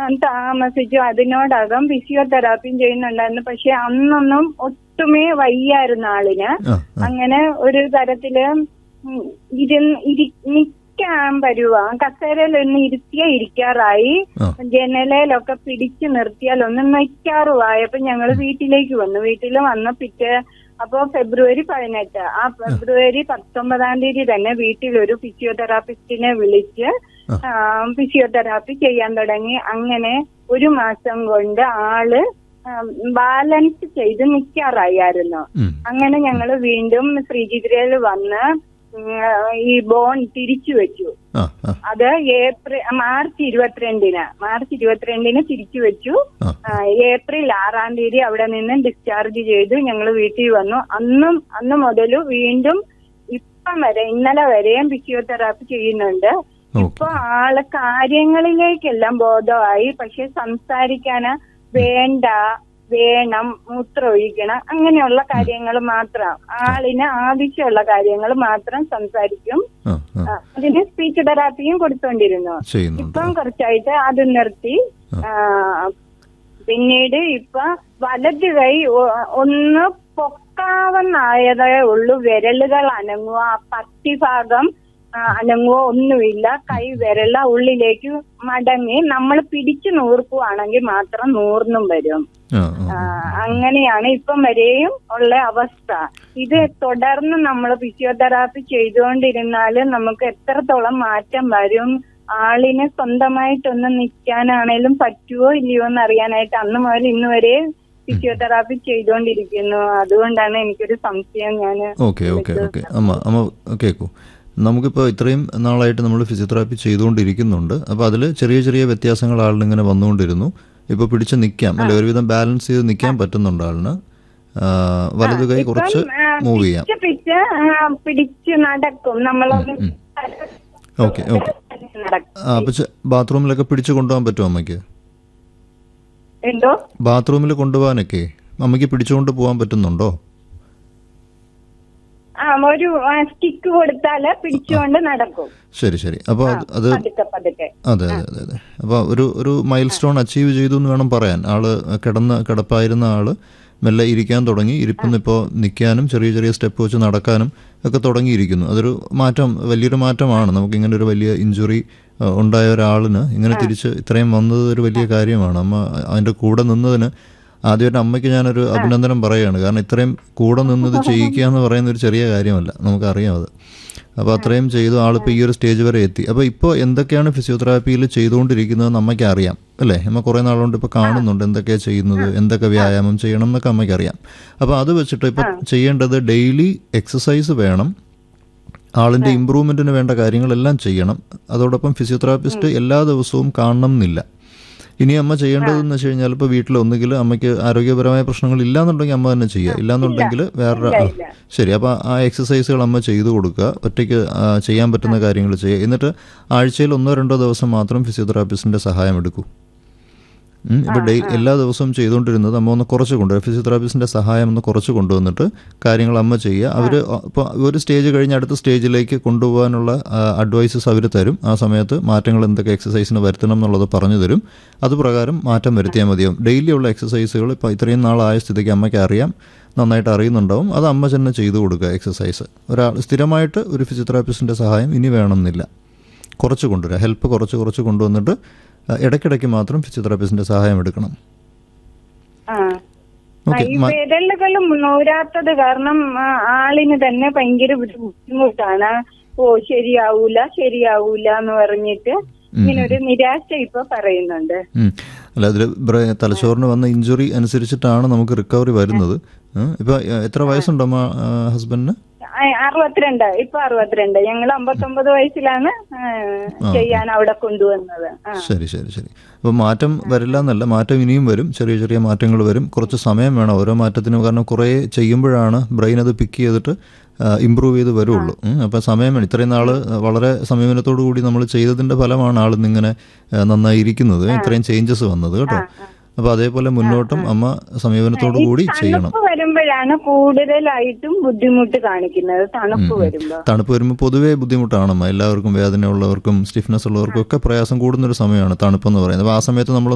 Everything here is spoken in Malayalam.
താമസിച്ചു അതിനോടകം ഫിസിയോതെറാപ്പിയും ചെയ്യുന്നുണ്ടായിരുന്നു പക്ഷെ അന്നൊന്നും ഒട്ടുമേ വയ്യായിരുന്നു ആളിന് ആ ആ അങ്ങനെ ഒരു തരത്തില് ഉം ഇരുന്ന് ഇരി- നിക്കാൻ വരുവാ കസേരയിൽ ഒന്ന് ഇരുത്തിയ ഇരിക്കാറായി ആ. ജനലയിലൊക്കെ പിടിച്ചു നിർത്തിയാൽ ഒന്ന് നിൽക്കാറുമായി അപ്പൊ ഞങ്ങൾ വീട്ടിലേക്ക് വന്നു വീട്ടിൽ വന്ന പിറ്റേ അപ്പോ ഫെബ്രുവരി പതിനെട്ട് ആ ഫെബ്രുവരി പത്തൊമ്പതാം തീയതി തന്നെ വീട്ടിൽ ഒരു ഫിസിയോതെറാപ്പിസ്റ്റിനെ വിളിച്ച് ആ, ഫിസിയോതെറാപ്പി ചെയ്യാൻ തുടങ്ങി അങ്ങനെ ഒരു മാസം കൊണ്ട് ആള് ബാലൻസ് ചെയ്ത് നിൽക്കാറായിരുന്നു ഉം. അങ്ങനെ ഞങ്ങൾ വീണ്ടും ശ്രീചിത്രയിൽ വന്ന് ഉം, ഈ ബോൺ തിരിച്ചു വെച്ചു ആ ആ അത് ഏപ്രിൽ മാർച്ച് ഇരുപത്തിരണ്ടിന് മാർച്ച് ഇരുപത്തിരണ്ടിന് തിരിച്ചു വെച്ചു ആ. ആ, ഏപ്രിൽ ആറാം തീയതി അവിടെ നിന്ന് ഡിസ്ചാർജ് ചെയ്തു ഞങ്ങൾ വീട്ടിൽ വന്നു അന്നും അന്ന് മുതൽ വീണ്ടും ഇപ്പം വരെ ഇന്നലെ വരെയും ഫിസിയോതെറാപ്പി ചെയ്യുന്നുണ്ട് ഇപ്പൊ ആള് കാര്യങ്ങളിലേക്കെല്ലാം ബോധമായി പക്ഷെ സംസാരിക്കാന് വേണ്ട വേണം മൂത്രമൊഴിക്കണം അങ്ങനെയുള്ള കാര്യങ്ങൾ മാത്രം ആളിന് ആവശ്യമുള്ള കാര്യങ്ങൾ മാത്രം സംസാരിക്കും ആ ആ ആ, അതിന് സ്പീച്ച് തെറാപ്പിയും കൊടുത്തോണ്ടിരുന്നു ചെയ്യുന്നുണ്ട് ഇപ്പം കുറച്ചായിട്ട് അത് നിർത്തി ആ, പിന്നീട് ഇപ്പൊ വലത് കൈ ഒ- ഒന്ന് പൊക്കാവുന്നായതേ ഉള്ളൂ വിരലുകൾ അനങ്ങുക ആ പത്തി ഭാഗം ആ, അനങ്ങുക ഒന്നുമില്ല കൈ വിരല ഉള്ളിലേക്ക് മടങ്ങി നമ്മൾ പിടിച്ചു നൂർക്കുവാണെങ്കിൽ മാത്രം നൂർന്നും വരും ആ ആ, ആ അങ്ങനെയാണ് ഇപ്പം വരെയും ഉള്ള അവസ്ഥ ഇത് തുടർന്ന് നമ്മൾ ഫിസിയോതെറാപ്പി ചെയ്തുകൊണ്ടിരുന്നാൽ നമുക്ക് എത്രത്തോളം മാറ്റം വരും ആളിന് സ്വന്തമായിട്ടൊന്ന് നിൽക്കാനാണേലും പറ്റുമോ ഇല്ലയോ എന്ന് അറിയാനായിട്ട് അന്ന് മുതൽ ഇന്ന് വരെ ഫിസിയോതെറാപ്പി ചെയ്തുകൊണ്ടിരിക്കുന്നു അതുകൊണ്ടാണ് എനിക്കൊരു സംശയം ഞാൻ ഓക്കെ ഓക്കെ ഓക്കെ അമ്മ അമ്മ കേൾക്കൂ നമുക്കിപ്പോൾ ഇത്രയും നാളായിട്ട് നമ്മൾ ഫിസിയോതെറാപ്പി ചെയ്തുകൊണ്ടിരിക്കുന്നുണ്ട് അപ്പോൾ അതിൽ ചെറിയ ചെറിയ വ്യത്യാസങ്ങൾ ആളിന് ഇങ്ങനെ വന്നുകൊണ്ടിരുന്നു ഇപ്പോൾ പിടിച്ച് നിൽക്കാം അല്ലെ ഒരുവിധം ബാലൻസ് ചെയ്ത് നിൽക്കാൻ പറ്റുന്നുണ്ട് ആളിന് ആ, വലതു കൈ കുറച്ച് മൂവ് ചെയ്യാം പിച്ച് പിച്ച് ആ, പിടിച്ച് നടക്കും നമ്മളൊന്ന് ഓക്കെ ഓക്കെ നടക്കും ആ അപ്പോൾ ബാത്റൂമിലൊക്കെ പിടിച്ച് കൊണ്ടുപോകാൻ പറ്റുമോ അമ്മയ്ക്ക് എന്തോ ബാത്റൂമിൽ കൊണ്ടുപോകാനൊക്കെ അമ്മയ്ക്ക് പിടിച്ചുകൊണ്ട് പോകാൻ പറ്റുന്നുണ്ടോ ആ ഒരു സ്റ്റിക്ക് കൊടുത്താല് പിടിച്ചുകൊണ്ട് നടക്കും ശരി ശരി അപ്പോൾ അത് അത് പതുക്കെ പതുക്കെ അതെ അതെ അതെ അതെ അപ്പോൾ ഒരു ഒരു മൈൽ സ്റ്റോൺ അച്ചീവ് ചെയ്തു എന്ന് വേണം പറയാൻ ആള് കിടന്ന കിടപ്പായിരുന്ന ആള് മെല്ലെ ഇരിക്കാൻ തുടങ്ങി ഇരിപ്പിന്ന് ഇപ്പോൾ നിൽക്കാനും ചെറിയ ചെറിയ സ്റ്റെപ്പ് വെച്ച് നടക്കാനും ഒക്കെ തുടങ്ങിയിരിക്കുന്നു അതൊരു മാറ്റം വലിയൊരു മാറ്റമാണ് നമുക്ക് ഇങ്ങനെ ഒരു വലിയ ഇഞ്ചുറി ഉണ്ടായ ഒരാളിന് ഇങ്ങനെ തിരിച്ച് ഇത്രയും വന്നത് ഒരു വലിയ കാര്യമാണ് അമ്മ അതിൻ്റെ കൂടെ നിന്നതിന് ആദ്യമായിട്ട് അമ്മയ്ക്ക് ഞാനൊരു അഭിനന്ദനം പറയുകയാണ് കാരണം ഇത്രയും കൂടെ നിന്നത് ചെയ്യിക്കുക എന്ന് പറയുന്ന ഒരു ചെറിയ കാര്യമല്ല നമുക്കറിയാം അത് അപ്പോൾ അത്രയും ചെയ്തു ആളിപ്പോൾ ഈ ഒരു സ്റ്റേജ് വരെ എത്തി അപ്പോൾ ഇപ്പോൾ എന്തൊക്കെയാണ് ഫിസിയോതെറാപ്പിയിൽ ചെയ്തുകൊണ്ടിരിക്കുന്നതെന്ന് അമ്മയ്ക്ക് അറിയാം അല്ലേ അമ്മ കുറേ നാളുകൊണ്ട് ഇപ്പോൾ കാണുന്നുണ്ട് എന്തൊക്കെയാണ് ചെയ്യുന്നത് എന്തൊക്കെ വ്യായാമം ചെയ്യണം എന്നൊക്കെ അമ്മയ്ക്ക് അറിയാം അപ്പോൾ അത് വെച്ചിട്ട് ഇപ്പോൾ ചെയ്യേണ്ടത് ഡെയിലി എക്സസൈസ് വേണം ആളിൻ്റെ ഇമ്പ്രൂവ്മെൻറ്റിന് വേണ്ട കാര്യങ്ങളെല്ലാം ചെയ്യണം അതോടൊപ്പം ഫിസിയോതെറാപ്പിസ്റ്റ് എല്ലാ ദിവസവും കാണണം എന്നില്ല ഇനി അമ്മ ചെയ്യേണ്ടതെന്ന് വെച്ച് കഴിഞ്ഞാൽ ഇപ്പോൾ വീട്ടിൽ ഒന്നുകിൽ അമ്മയ്ക്ക് ആരോഗ്യപരമായ പ്രശ്നങ്ങൾ ഇല്ലാന്നുണ്ടെങ്കിൽ അമ്മ തന്നെ ചെയ്യുക ഇല്ലാന്നുണ്ടെങ്കിൽ വേറെ ആ, ശരി അപ്പോൾ ആ എക്സസൈസുകൾ അമ്മ ചെയ്തു കൊടുക്കുക ഒറ്റയ്ക്ക് ആ, ചെയ്യാൻ പറ്റുന്ന കാര്യങ്ങൾ ചെയ്യുക എന്നിട്ട് ആഴ്ചയിൽ ഒന്നോ രണ്ടോ ദിവസം മാത്രം ഫിസിയോതെറാപ്പിസ്റ്റിൻ്റെ സഹായം എടുക്കൂ ഉം, ഇപ്പൊ ഡേ എല്ലാ ദിവസവും ചെയ്തുകൊണ്ടിരുന്നത് അമ്മ ഒന്ന് കുറച്ച് കൊണ്ടുവരും ഫിസിയോതെറാപ്പിസ്റ്റിന്റെ സഹായം ഒന്ന് കുറച്ച് കൊണ്ടുവന്നിട്ട് കാര്യങ്ങൾ അമ്മ ചെയ്യുക അവർ ഇപ്പോൾ ഒരു സ്റ്റേജ് കഴിഞ്ഞ് അടുത്ത സ്റ്റേജിലേക്ക് കൊണ്ടുപോകാനുള്ള അഡ്വൈസസ് അവർ തരും ആ സമയത്ത് മാറ്റങ്ങൾ എന്തൊക്കെ എക്സസൈസിന് വരുത്തണം എന്നുള്ളത് പറഞ്ഞു തരും അതുപ്രകാരം മാറ്റം വരുത്തിയാൽ മതിയാവും ഡെയിലി ഉള്ള എക്സസൈസുകൾ ഇപ്പോൾ ഇത്രയും നാളായ സ്ഥിതിക്ക് അമ്മയ്ക്ക് അറിയാം നന്നായിട്ട് അറിയുന്നുണ്ടാവും അത് അമ്മ തന്നെ ചെയ്തു കൊടുക്കുക എക്സസൈസ് ഒരാൾ സ്ഥിരമായിട്ട് ഒരു ഫിസിയോതെറാപ്പിസ്റ്റിന്റെ സഹായം ഇനി വേണമെന്നില്ല കുറച്ച് കൊണ്ടുവരിക ഹെൽപ്പ് കുറച്ച് കുറച്ച് കൊണ്ടുവന്നിട്ട് ആ, ഇടയ്ക്കിടയ്ക്ക് മാത്രം ഫിസിയോതെറാപ്പിസ്റ്റിന്റെ സഹായം എടുക്കണം ആ ഓക്കെ ഈ വിരലുകളും നൂരാത്തത് കാരണം ആ, ആളിന് തന്നെ ഭയങ്കര ഒരു ബുദ്ധിമുട്ടാണ് ഓ ശരിയാവൂല ശരിയാവൂല എന്ന് പറഞ്ഞിട്ട് ഇങ്ങനെ ഒരു നിരാശ ഇപ്പൊ പറയുന്നുണ്ട് അല്ല അതിൽ തലച്ചോറിന് വന്ന ഇഞ്ചുറി അനുസരിച്ചിട്ടാണ് നമുക്ക് റിക്കവറി വരുന്നത് ഉം. ഇപ്പൊ ആ, എത്ര വയസ്സുണ്ടോ അമ്മ ഹസ്ബൻഡിന് ആ, അറുപത്തിരണ്ട് ഇപ്പൊ അറുപത്തിരണ്ട് ഞങ്ങൾ അമ്പത്തൊമ്പത് വയസ്സിലാണ് ആ, ചെയ്യാൻ അവിടെ കൊണ്ടുവന്നത് ആ ശരി ശരി ശരി അപ്പോൾ മാറ്റം വരില്ല എന്നല്ല മാറ്റം ഇനിയും വരും ചെറിയ ചെറിയ മാറ്റങ്ങൾ വരും കുറച്ച് സമയം വേണം ഓരോ മാറ്റത്തിനും കാരണം കുറേ ചെയ്യുമ്പോഴാണ് ബ്രെയിൻ അത് പിക്ക് ചെയ്തിട്ട് ഇമ്പ്രൂവ് ചെയ്ത് വരുള്ളൂ അപ്പം സമയം വേണം ഇത്രയും നാൾ വളരെ സമീപനത്തോടു കൂടി നമ്മൾ ചെയ്തതിൻ്റെ ഫലമാണ് ആൾ ഇന്നിങ്ങനെ ആ, നന്നായി ഇരിക്കുന്നത് ഇത്രയും ചേഞ്ചസ് വന്നത് കേട്ടോ അപ്പോൾ അതേപോലെ മുന്നോട്ടും അമ്മ സമീപനത്തോടു കൂടി ചെയ്യണം തണുപ്പ് വരുമ്പോഴാണ് കൂടുതലായിട്ടും ബുദ്ധിമുട്ട് കാണിക്കുന്നത് തണുപ്പ് വരുമ്പോ തണുപ്പ് വരുമ്പോൾ പൊതുവേ ബുദ്ധിമുട്ടാണമ്മ എല്ലാവർക്കും വേദന ഉള്ളവർക്കും സ്റ്റിഫ്നെസ് ഉള്ളവർക്കും ഒക്കെ പ്രയാസം കൂടുന്നൊരു സമയമാണ് തണുപ്പെന്ന് പറയുന്നത് അപ്പോൾ ആ സമയത്ത് നമ്മൾ